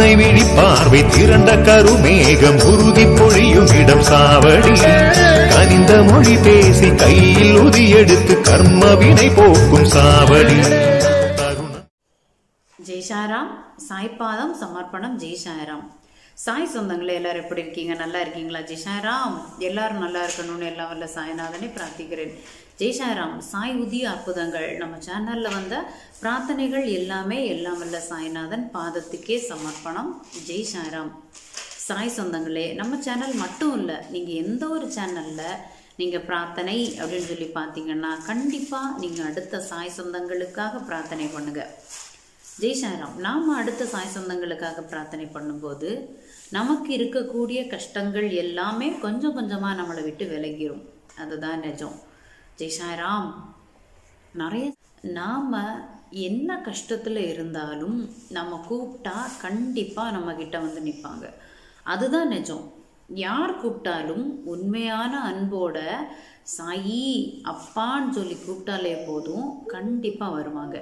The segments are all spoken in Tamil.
கருணை விழி பார்வை திரண்ட கருமேகம் உறுதி பொழியும் இடம் சாவடி கனிந்த மொழி பேசி கையில் உதி எடுத்து கர்ம வினை போக்கும் சாவடி தருண ஜெய் சாய்ராம் சாய்பாதம் சமர்ப்பணம் ஜெய் சாய்ராம் சாய் சொந்தங்களே எல்லாரும் எப்படி இருக்கீங்க நல்லா இருக்கீங்களா ஜெய் சாய்ராம் எல்லாரும் நல்லா இருக்கணும்னு எல்லாம் வல்ல சாய்நாதனை பிரார்த்திக்கிறேன் ஜெய் சாய்ராம் சாய் உதிய அற்புதங்கள் நம்ம சேனல்ல வந்த பிரார்த்தனைகள் எல்லாமே எல்லாம் வல்ல சாய்நாதன் பாதத்துக்கே சமர்ப்பணம் ஜெய் சாய்ராம் சாய் சொந்தங்களே நம்ம சேனல் மட்டும் இல்லை நீங்கள் எந்த ஒரு சேனலில் நீங்கள் பிரார்த்தனை அப்படின்னு சொல்லி பார்த்தீங்கன்னா கண்டிப்பாக நீங்கள் அடுத்த சாய் சொந்தங்களுக்காக பிரார்த்தனை பண்ணுங்க ஜெய் சாய்ராம் நாம் அடுத்த சாய் சொந்தங்களுக்காக பிரார்த்தனை பண்ணும்போது நமக்கு இருக்கக்கூடிய கஷ்டங்கள் எல்லாமே கொஞ்சம் கொஞ்சமாக நம்மளை விட்டு விலகிரும் அதுதான் நிஜம் ஜெய் சாய்ராம் நிறைய நாம் என்ன கஷ்டத்தில் இருந்தாலும் நம்ம கூப்பிட்டா கண்டிப்பாக நம்ம கிட்ட வந்து நிற்பாங்க அதுதான் நிஜம் யார் கூப்பிட்டாலும் உண்மையான அன்போட சாயி அப்பான்னு சொல்லி கூப்பிட்டாலே போதும் கண்டிப்பாக வருவாங்க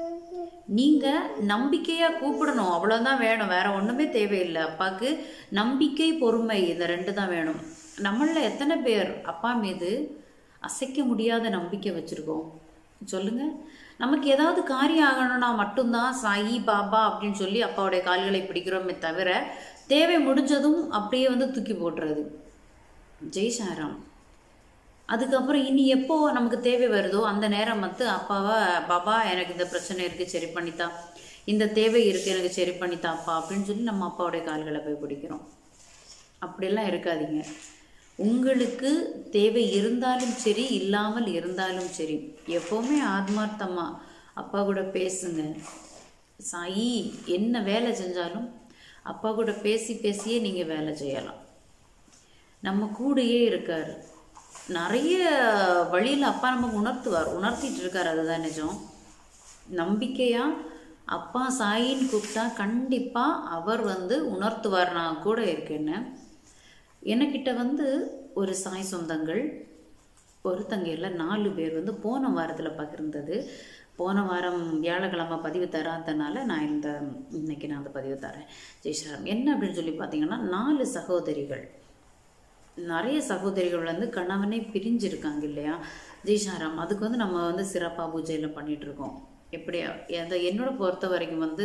நீங்கள் நம்பிக்கையாக கூப்பிடணும் அவ்வளோதான் வேணும் வேற ஒன்றுமே தேவையில்லை அப்பாவுக்கு நம்பிக்கை பொறுமை இந்த ரெண்டு தான் வேணும் நம்மளில் எத்தனை பேர் அப்பா மீது அசைக்க முடியாத நம்பிக்கை வச்சுருக்கோம் சொல்லுங்க நமக்கு ஏதாவது காரியம் ஆகணும்னா மட்டும்தான் சாயி பாபா அப்படின்னு சொல்லி அப்பாவுடைய கால்களை பிடிக்கிறோமே தவிர தேவை முடிஞ்சதும் அப்படியே வந்து தூக்கி போட்டுறது ஜெய் சாராம் அதுக்கப்புறம் இனி எப்போ நமக்கு தேவை வருதோ அந்த நேரம் வந்து அப்பாவா பாபா எனக்கு இந்த பிரச்சனை இருக்குது சரி பண்ணித்தா இந்த தேவை இருக்குது எனக்கு சரி பண்ணித்தாப்பா அப்படின்னு சொல்லி நம்ம அப்பாவுடைய கால்களை போய் பிடிக்கிறோம் அப்படியெல்லாம் இருக்காதீங்க உங்களுக்கு தேவை இருந்தாலும் சரி இல்லாமல் இருந்தாலும் சரி எப்போவுமே ஆத்மார்த்தமாக அப்பா கூட பேசுங்க சாயி என்ன வேலை செஞ்சாலும் அப்பா கூட பேசி பேசியே நீங்கள் வேலை செய்யலாம் நம்ம கூடயே இருக்கார் நிறைய வழியில் அப்பா நமக்கு உணர்த்துவார் உணர்த்திட்டு இருக்கார் அதுதான் நிஜம் நம்பிக்கையாக அப்பா சாயின்னு கூப்பிட்டா கண்டிப்பாக அவர் வந்து உணர்த்துவார் நான் கூட இருக்கேன்னு எனக்கிட்ட வந்து ஒரு சாய் சொந்தங்கள் ஒருத்தங்க இல்லை நாலு பேர் வந்து போன வாரத்தில் பகிர்ந்தது போன வாரம் வியாழக்கிழமை பதிவு தராதனால நான் இந்த இன்னைக்கு நான் அந்த பதிவு தரேன் ஜெய்சாரம் என்ன அப்படின்னு சொல்லி பார்த்தீங்கன்னா நாலு சகோதரிகள் நிறைய சகோதரிகள் வந்து கணவனே பிரிஞ்சிருக்காங்க இல்லையா ஜெய்சாராம் அதுக்கு வந்து நம்ம வந்து சிறப்பாக பூஜையில் பண்ணிகிட்ருக்கோம் எப்படி அந்த என்னோட பொறுத்த வரைக்கும் வந்து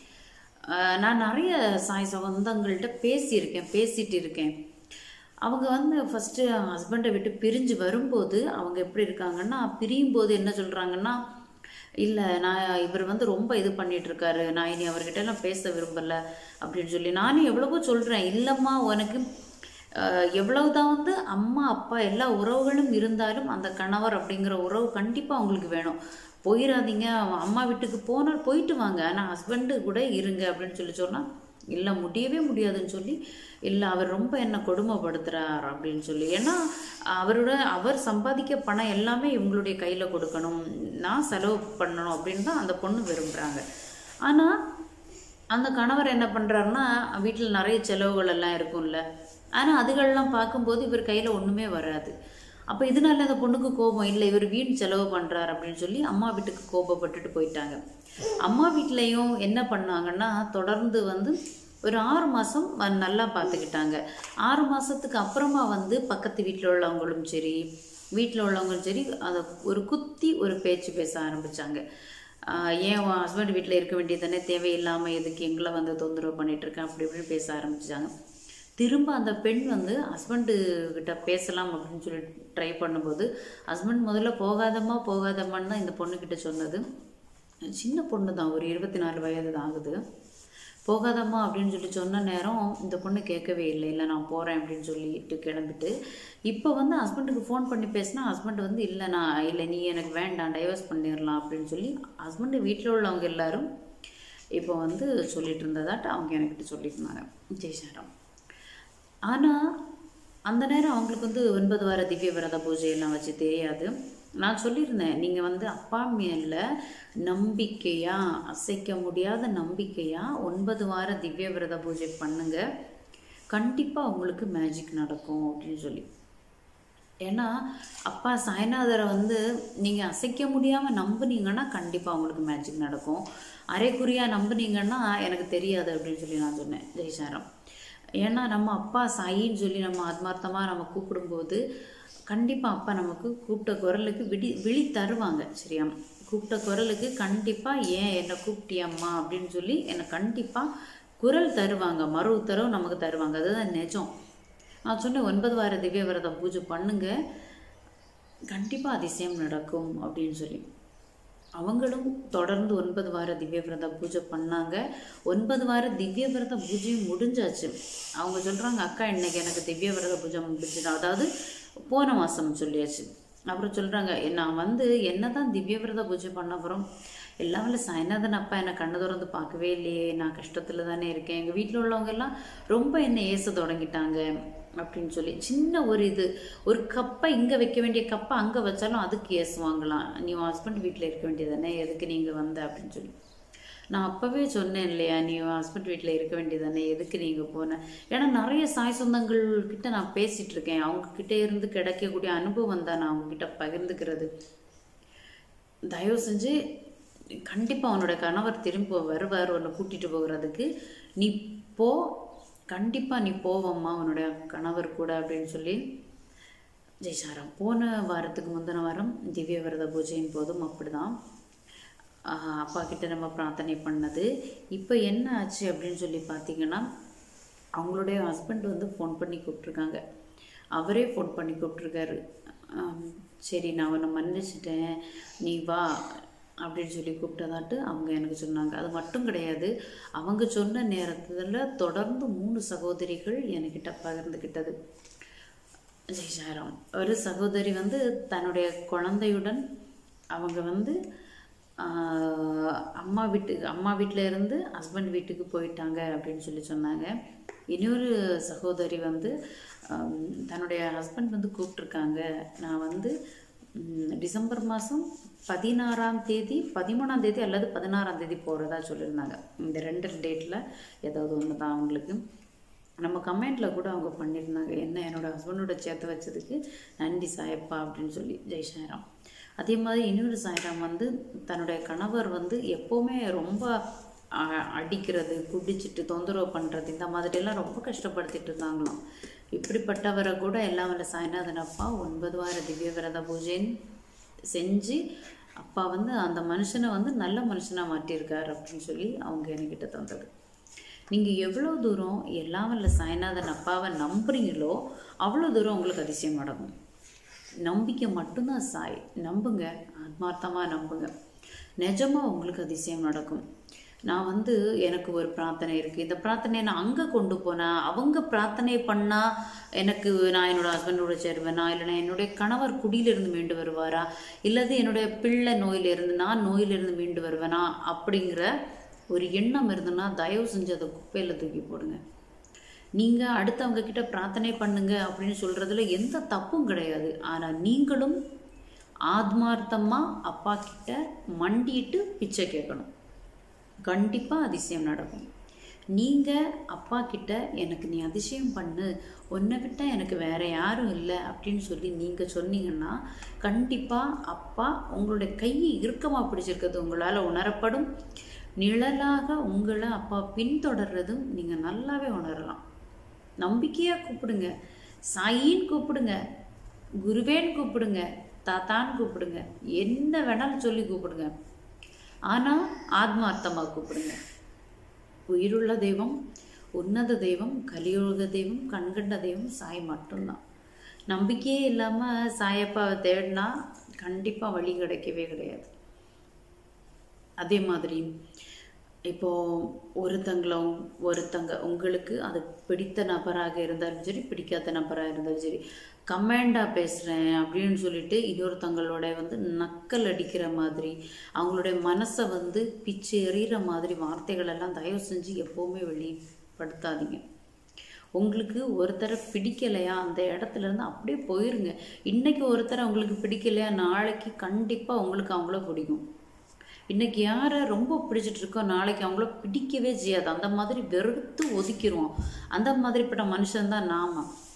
ஆஹ், நான் நிறைய சாய் சொந்தங்கள்கிட்ட பேசியிருக்கேன் பேசிட்டு இருக்கேன் அவங்க வந்து ஃபஸ்ட்டு ஹஸ்பண்டை விட்டு பிரிஞ்சு வரும்போது அவங்க எப்படி இருக்காங்கன்னா பிரியும் போது என்ன சொல்கிறாங்கன்னா இல்லை நான் இவர் வந்து ரொம்ப இது பண்ணிட்டு இருக்காரு நான் இனி அவர்கிட்ட எல்லாம் பேச விரும்பலை அப்படின்னு சொல்லி நானும் எவ்வளவோ சொல்கிறேன் இல்லைம்மா உனக்கு அஹ், எவ்வளவுதான் வந்து அம்மா அப்பா எல்லா உறவுகளும் இருந்தாலும் அந்த கணவர் அப்படிங்கிற உறவு கண்டிப்பாக அவங்களுக்கு வேணும் போயிடாதீங்க அம்மா வீட்டுக்கு போனால் போயிட்டு வாங்க ஆனால் ஹஸ்பண்டு கூட இருங்க அப்படின்னு சொல்லி சொன்னால் இல்லை முடியவே முடியாதுன்னு சொல்லி இல்லை அவர் ரொம்ப என்னை கொடுமைப்படுத்துகிறார் அப்படின்னு சொல்லி ஏன்னா அவரோட அவர் சம்பாதிக்க பணம் எல்லாமே இவங்களுடைய கையில் கொடுக்கணும் நான் செலவு பண்ணணும் அப்படின்னு தான் அந்த பொண்ணு விரும்புகிறாங்க ஆனால் அந்த கணவர் என்ன பண்ணுறாருன்னா வீட்டில் நிறைய செலவுகள் எல்லாம் இருக்கும்ல ஆனால் அதுகளெல்லாம் பார்க்கும்போது இவர் கையில் ஒன்றுமே வராது அப்போ இதனால அந்த பொண்ணுக்கு கோபம் இல்லை இவர் வீண் செலவு பண்ணுறாரு அப்படின்னு சொல்லி அம்மா வீட்டுக்கு கோபப்பட்டுட்டு போயிட்டாங்க அம்மா வீட்லேயும் என்ன பண்ணாங்கன்னா தொடர்ந்து வந்து ஒரு ஆறு மாதம் நல்லா பார்த்துக்கிட்டாங்க ஆறு மாதத்துக்கு அப்புறமா வந்து பக்கத்து வீட்டில் உள்ளவங்களும் சரி வீட்டில் உள்ளவங்களும் சரி அதை ஒரு குத்தி ஒரு பேச்சு பேச ஆரம்பித்தாங்க ஏன் உன் ஹஸ்பண்ட் வீட்டில் இருக்க வேண்டியதானே தேவையில்லாமல் எதுக்கு எங்களை வந்து தொந்தரவு பண்ணிட்டு இருக்கேன் அப்படி இப்படின்னு பேச ஆரம்பிச்சாங்க திரும்ப அந்த பெண் வந்து ஹஸ்பண்டு கிட்ட பேசலாம் அப்படின்னு சொல்லி ட்ரை பண்ணும்போது ஹஸ்பண்ட் முதல்ல போகாதம்மா போகாதம்மான்னு தான் இந்த பொண்ணுக்கிட்ட சொன்னது சின்ன பொண்ணு தான் ஒரு இருபத்தி நாலு வயது தான் ஆகுது போகாதம்மா அப்படின்னு சொல்லி சொன்ன நேரம் இந்த பொண்ணு கேட்கவே இல்லை இல்லை நான் போகிறேன் அப்படின்னு சொல்லிட்டு கிளம்பிட்டு இப்போ வந்து ஹஸ்பண்டுக்கு ஃபோன் பண்ணி பேசினா ஹஸ்பண்ட் வந்து இல்லை நான் இல்லை நீ எனக்கு வேண்டாம் டைவர்ஸ் பண்ணிடலாம் அப்படின்னு சொல்லி ஹஸ்பண்டு வீட்டில் உள்ளவங்க எல்லாரும் இப்போ வந்து சொல்லிட்டு இருந்ததாட்ட அவங்க என்கிட்ட சொல்லியிருந்தாங்க ஜெய்சாரம் ஆனால் அந்த நேரம் அவங்களுக்கு வந்து ஒன்பது வார திவ்ய விரத பூஜையெல்லாம் வச்சு தெரியாது நான் சொல்லியிருந்தேன் நீங்கள் வந்து அப்பா மேல நம்பிக்கையாக அசைக்க முடியாத நம்பிக்கையாக ஒன்பது வார திவ்ய விரத பூஜை பண்ணுங்க கண்டிப்பாக உங்களுக்கு மேஜிக் நடக்கும் அப்படின்னு சொல்லி ஏன்னா அப்பா சாய்நாதரை வந்து நீங்கள் அசைக்க முடியாமல் நம்புனீங்கன்னா கண்டிப்பாக உங்களுக்கு மேஜிக் நடக்கும் அரைக்குறியாக நம்புனீங்கன்னா எனக்கு தெரியாது அப்படின்னு சொல்லி நான் சொன்னேன் ஜெய்சாரம் ஏன்னா நம்ம அப்பா சாயின்னு சொல்லி நம்ம ஆத்மார்த்தமாக நம்ம கூப்பிடும்போது கண்டிப்பாக அப்பா நமக்கு கூப்பிட்ட குரலுக்கு விடி விழி தருவாங்க சரியா கூப்பிட்ட குரலுக்கு கண்டிப்பாக ஏன் என்னை கூப்பிட்டியம்மா அப்படின்னு சொல்லி என்னை கண்டிப்பாக குரல் தருவாங்க மறு உத்தரவு நமக்கு தருவாங்க அதுதான் நிஜம் நான் சொன்னேன் ஒன்பது வார திவ்ய விரதம் பூஜை பண்ணுங்க கண்டிப்பாக அதிசயம் நடக்கும் அப்படின்னு சொல்லி அவங்களும் தொடர்ந்து ஒன்பது வார திவ்ய விரத பூஜை பண்ணாங்க ஒன்பது வார திவ்ய விரத பூஜையும் முடிஞ்சாச்சு அவங்க சொல்கிறாங்க அக்கா இன்னைக்கு எனக்கு திவ்ய விரத பூஜை முடிஞ்சிடும் அதாவது போன மாதம் சொல்லியாச்சு அப்புறம் சொல்கிறாங்க நான் வந்து என்ன தான் திவ்ய விரத பூஜை பண்ண போகிறோம் எல்லாம் இல்லை சாய்நாதன் அப்பா என்னை கண்ணு திறந்து பார்க்கவே இல்லையே நான் கஷ்டத்தில் தானே இருக்கேன் எங்கள் வீட்டில் உள்ளவங்க எல்லாம் ரொம்ப என்னை ஏச தொடங்கிட்டாங்க அப்படின்னு சொல்லி சின்ன ஒரு இது ஒரு கப்பை இங்கே வைக்க வேண்டிய கப்பை அங்கே வச்சாலும் அதுக்கு ஏசுவாங்களாம் நீ உன் ஹஸ்பண்ட் வீட்டில் இருக்க வேண்டியதானே எதுக்கு நீங்கள் வந்த அப்படின்னு சொல்லி நான் அப்போவே சொன்னேன் இல்லையா நீ உன் ஹஸ்பண்ட் வீட்டில் இருக்க வேண்டியதானே எதுக்கு நீங்கள் போன ஏன்னா நிறைய சாய் சொந்தங்கள் கிட்ட நான் பேசிகிட்டு இருக்கேன் அவங்க கிட்ட இருந்து கிடைக்கக்கூடிய அனுபவம் தான் நான் அவங்கக்கிட்ட பகிர்ந்துக்கிறது தயவு செஞ்சு கண்டிப்பாக உன்னோட கணவர் திரும்ப வருவார் உன்னை கூட்டிகிட்டு போகிறதுக்கு நீ போ கண்டிப்பாக நீ போவம்மா உன்னோட கணவர் கூட அப்படின்னு சொல்லி ஜெய்சாரம் போன வாரத்துக்கு முந்தின வாரம் திவ்ய விரத பூஜையின் போதும் அப்படிதான் ஆஹ் அப்பா கிட்ட நம்ம பிரார்த்தனை பண்ணது இப்போ என்ன ஆச்சு அப்படின்னு சொல்லி பார்த்தீங்கன்னா அவங்களுடைய ஹஸ்பண்ட் வந்து ஃபோன் பண்ணி கூப்பிட்ருக்காங்க அவரே ஃபோன் பண்ணி கூப்பிட்ருக்காரு ஆம், சரி நான் உன்னை மன்னிச்சிட்டேன் நீ வா அப்படின்னு சொல்லி கூப்பிட்டதாட்டு அவங்க எனக்கு சொன்னாங்க அது மட்டும் கிடையாது அவங்க சொன்ன நேரத்தில் தொடர்ந்து மூணு சகோதரிகள் என்கிட்ட பகிர்ந்துக்கிட்டது ஜெய் சாய்ராம் ஒரு சகோதரி வந்து தன்னுடைய குழந்தையுடன் அவங்க வந்து ஆஹ், அம்மா வீட்டுக்கு அம்மா வீட்டில் இருந்து ஹஸ்பண்ட் வீட்டுக்கு போயிட்டாங்க அப்படின்னு சொல்லி சொன்னாங்க இன்னொரு சகோதரி வந்து ஆம், தன்னுடைய ஹஸ்பண்ட் வந்து கூப்பிட்ருக்காங்க நான் வந்து ம், டிசம்பர் மாதம் பதினாறாம் தேதி பதிமூணாம் தேதி அல்லது பதினாறாம் தேதி போகிறதா சொல்லியிருந்தாங்க இந்த ரெண்டு டேட்டில் ஏதாவது ஒன்று தான் அவங்களுக்கு நம்ம கமெண்ட்டில் கூட அவங்க பண்ணியிருந்தாங்க என்ன என்னோட ஹஸ்பண்டோட சேர்த்து வச்சதுக்கு நன்றி சாயப்பா அப்படின்னு சொல்லி ஜெய் சாய்ராம் அதே மாதிரி இன்னொரு சாய்ராம் வந்து தன்னுடைய கணவர் வந்து எப்போவுமே ரொம்ப அ- அடிக்கிறது குடிச்சிட்டு தொந்தரவு பண்ணுறது இந்த மாதிரியெல்லாம் ரொம்ப கஷ்டப்படுத்திட்டு இருந்தாங்களாம் இப்படிப்பட்டவரை கூட எல்லாம் வல்ல சாய்நாதன் அப்பா ஒன்பது வார திவ்ய விரத பூஜைன்னு செஞ்சு அப்பா வந்து அந்த மனுஷனை வந்து நல்ல மனுஷனாக மாற்றியிருக்கார் அப்படின்னு சொல்லி அவங்க என்கிட்ட தந்தது நீங்கள் எவ்வளோ தூரம் எல்லாம் வல்ல சாய்நாதன் அப்பாவை நம்புறீங்களோ அவ்வளோ தூரம் உங்களுக்கு அதிசயம் நடக்கும் நம்பிக்கை மட்டும்தான் சாய் நம்புங்க ஆத்மார்த்தமாக நம்புங்க நிஜமாக உங்களுக்கு அதிசயம் நடக்கும் நான் வந்து எனக்கு ஒரு பிரார்த்தனை இருக்குது இந்த பிரார்த்தனையை நான் அங்கே கொண்டு போனேன் அவங்க பிரார்த்தனை பண்ணால் எனக்கு நான் என்னோட ஹஸ்பண்டோட சேருவேனா இல்லைனா என்னுடைய கணவர் குடியிலிருந்து மீண்டு வருவாரா இல்லது என்னுடைய பிள்ளை நோயிலிருந்து நான் நோயிலிருந்து மீண்டு வருவேனா அப்படிங்கிற ஒரு எண்ணம் இருந்ததுன்னா தயவு செஞ்சு அதை குப்பையில் தூக்கி போடுங்க நீங்கள் அடுத்தவங்க கிட்ட பிரார்த்தனை பண்ணுங்க அப்படின்னு சொல்கிறதுல எந்த தப்பும் கிடையாது ஆனால் நீங்களும் ஆத்மார்த்தமாக அப்பா கிட்ட மண்டிட்டு பிச்சை கேட்கணும் கண்டிப்பாக அதிசயம் நடக்கும் நீங்கள் அப்பா கிட்ட எனக்கு நீ அதிசயம் பண்ணு உன்னை விட்டால் எனக்கு வேற யாரும் இல்லை அப்படின்னு சொல்லி நீங்கள் சொன்னீங்கன்னா கண்டிப்பாக அப்பா உங்களுடைய கையை இறுக்கமாக பிடிச்சிருக்கிறது உங்களால் உணரப்படும் நிழலாக உங்களை அப்பா பின்தொடர்றதும் நீங்கள் நல்லாவே உணரலாம் நம்பிக்கையாக கூப்பிடுங்க சாயின்னு கூப்பிடுங்க குருவேன்னு கூப்பிடுங்க தாத்தான்னு கூப்பிடுங்க என்ன வேணாலும் சொல்லி கூப்பிடுங்க ஆனால் ஆத்மார்த்தமாக கூப்பிடுங்க உயிருள்ள தெய்வம் உன்னத தெய்வம் கலியுக தெய்வம் கண்கண்ட தெய்வம் சாய் மட்டும்தான் நம்பிக்கையே இல்லாமல் சாயப்பாவை தேடினா கண்டிப்பாக வழி கிடைக்கவே கிடையாது அதே மாதிரி இப்போ ஒருத்தங்களும் ஒருத்தங்க உங்களுக்கு அது பிடித்த நபராக இருந்தாலும் சரி பிடிக்காத நபராக இருந்தாலும் சரி கமெண்டாக பேசுகிறேன் அப்படின்னு சொல்லிட்டு இன்னொருத்தங்களோட வந்து நக்கல் அடிக்கிற மாதிரி அவங்களுடைய மனசை வந்து பிச்சு எறிகிற மாதிரி வார்த்தைகள் எல்லாம் தயவு செஞ்சு எப்போவுமே வெளிப்படுத்தாதீங்க உங்களுக்கு ஒருத்தரை பிடிக்கலையா அந்த இடத்துல இருந்து அப்படியே போயிருங்க இன்னைக்கு ஒருத்தரை உங்களுக்கு பிடிக்கலையா நாளைக்கு கண்டிப்பாக உங்களுக்கு அவங்கள பிடிக்கும் இன்னைக்கு யாரை ரொம்ப பிடிச்சிட்டு இருக்கோ நாளைக்கு அவங்கள பிடிக்கவே செய்யாது அந்த மாதிரி வெறுத்து ஒதுக்கிடுவோம் அந்த மாதிரிப்பட்ட மனுஷன்தான் நாம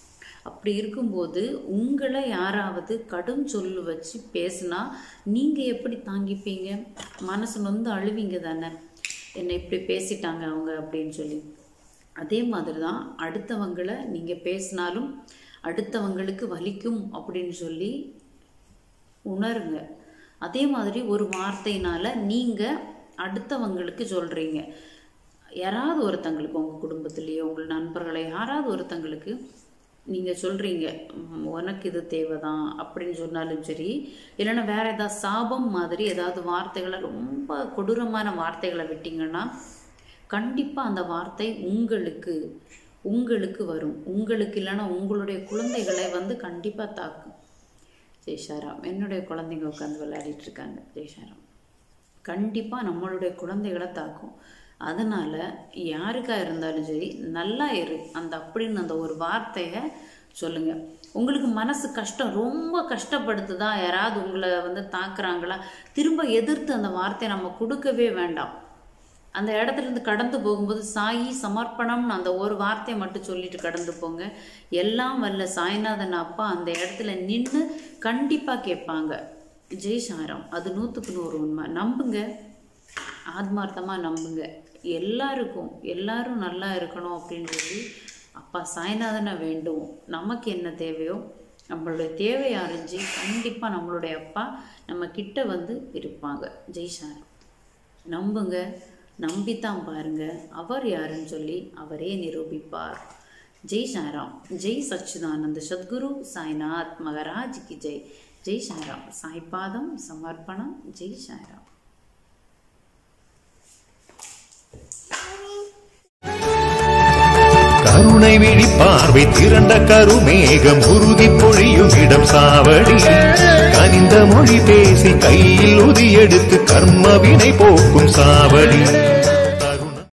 அப்படி இருக்கும்போது உங்களை யாராவது கடும் சொல்லு வச்சு பேசுனா நீங்கள் எப்படி தாங்கிப்பீங்க மனசு நொந்து அழுவீங்க தானே என்னை இப்படி பேசிட்டாங்க அவங்க அப்படின்னு சொல்லி அதே மாதிரி தான் அடுத்தவங்களை நீங்கள் பேசினாலும் அடுத்தவங்களுக்கு வலிக்கும் அப்படின்னு சொல்லி உணருங்க அதே மாதிரி ஒரு வார்த்தையினால நீங்கள் அடுத்தவங்களுக்கு சொல்கிறீங்க யாராவது ஒருத்தங்களுக்கு உங்கள் குடும்பத்திலேயோ உங்கள் நண்பர்களை யாராவது ஒருத்தங்களுக்கு நீங்கள் சொல்கிறீங்க உனக்கு இது தேவைதான் அப்படின்னு சொன்னாலும் சரி இல்லைன்னா வேற ஏதாவது சாபம் மாதிரி ஏதாவது வார்த்தைகளை ரொம்ப கொடூரமான வார்த்தைகளை விட்டீங்கன்னா கண்டிப்பாக அந்த வார்த்தை உங்களுக்கு உங்களுக்கு வரும் உங்களுக்கு இல்லைன்னா உங்களுடைய குழந்தைகளை வந்து கண்டிப்பாக தாக்கும் ஜெய்ஷாராம் என்னுடைய குழந்தைங்க உட்காந்து விளையாடிட்டு இருக்காங்க ஜெய்ஷாராம் கண்டிப்பாக நம்மளுடைய குழந்தைகளை தாக்கும் அதனால் யாருக்காக இருந்தாலும் சரி நல்லா இரு அந்த அப்படின்னு அந்த ஒரு வார்த்தையை சொல்லுங்கள் உங்களுக்கு மனசு கஷ்டம் ரொம்ப கஷ்டப்படுத்துதா யாராவது உங்களை வந்து தாக்குறாங்களா திரும்ப எதிர்த்து அந்த வார்த்தையை நம்ம கொடுக்கவே வேண்டாம் அந்த இடத்துல இருந்து கடந்து போகும்போது சாயி சமர்ப்பணம்னு அந்த ஒரு வார்த்தையை மட்டும் சொல்லிட்டு கடந்து போங்க எல்லாம் வல்ல சாய்நாதன் அப்பா அந்த இடத்துல நின்று கண்டிப்பாக கேட்பாங்க ஜெய் சாரம் அது நூற்றுக்கு நூறு உண்மை நம்புங்க ஆத்மார்த்தமாக நம்புங்க எல்லாருக்கும் எல்லாரும் நல்லா இருக்கணும் அப்படின்னு சொல்லி அப்பா சாய்நாதனை வேண்டும் நமக்கு என்ன தேவையோ நம்மளுடைய தேவையை அறிஞ்சு கண்டிப்பாக நம்மளுடைய அப்பா நம்ம கிட்ட வந்து இருப்பாங்க ஜெய் சாரம் நம்புங்க நம்பித்தான் பாருங்க அவர் யாருன்னு சொல்லி அவரே நிரூபிப்பார் ஜெய் சாய்ராம் ஜெய் சச்சிதானந்த சத்குரு சாய்நாத் மகராஜ் கி ஜெய் ஜெய் சாய்ராம் சாய்பாதம் சமர்ப்பணம் ஜெய் சாய்ராம் கருணை விழி பார்வை திரண்ட கருமேகம் உறுதி பொழியும் இடம் சாவடி கனிந்த மொழி பேசி கையில் உதியெடுத்து கர்ம வினை போக்கும் சாவடி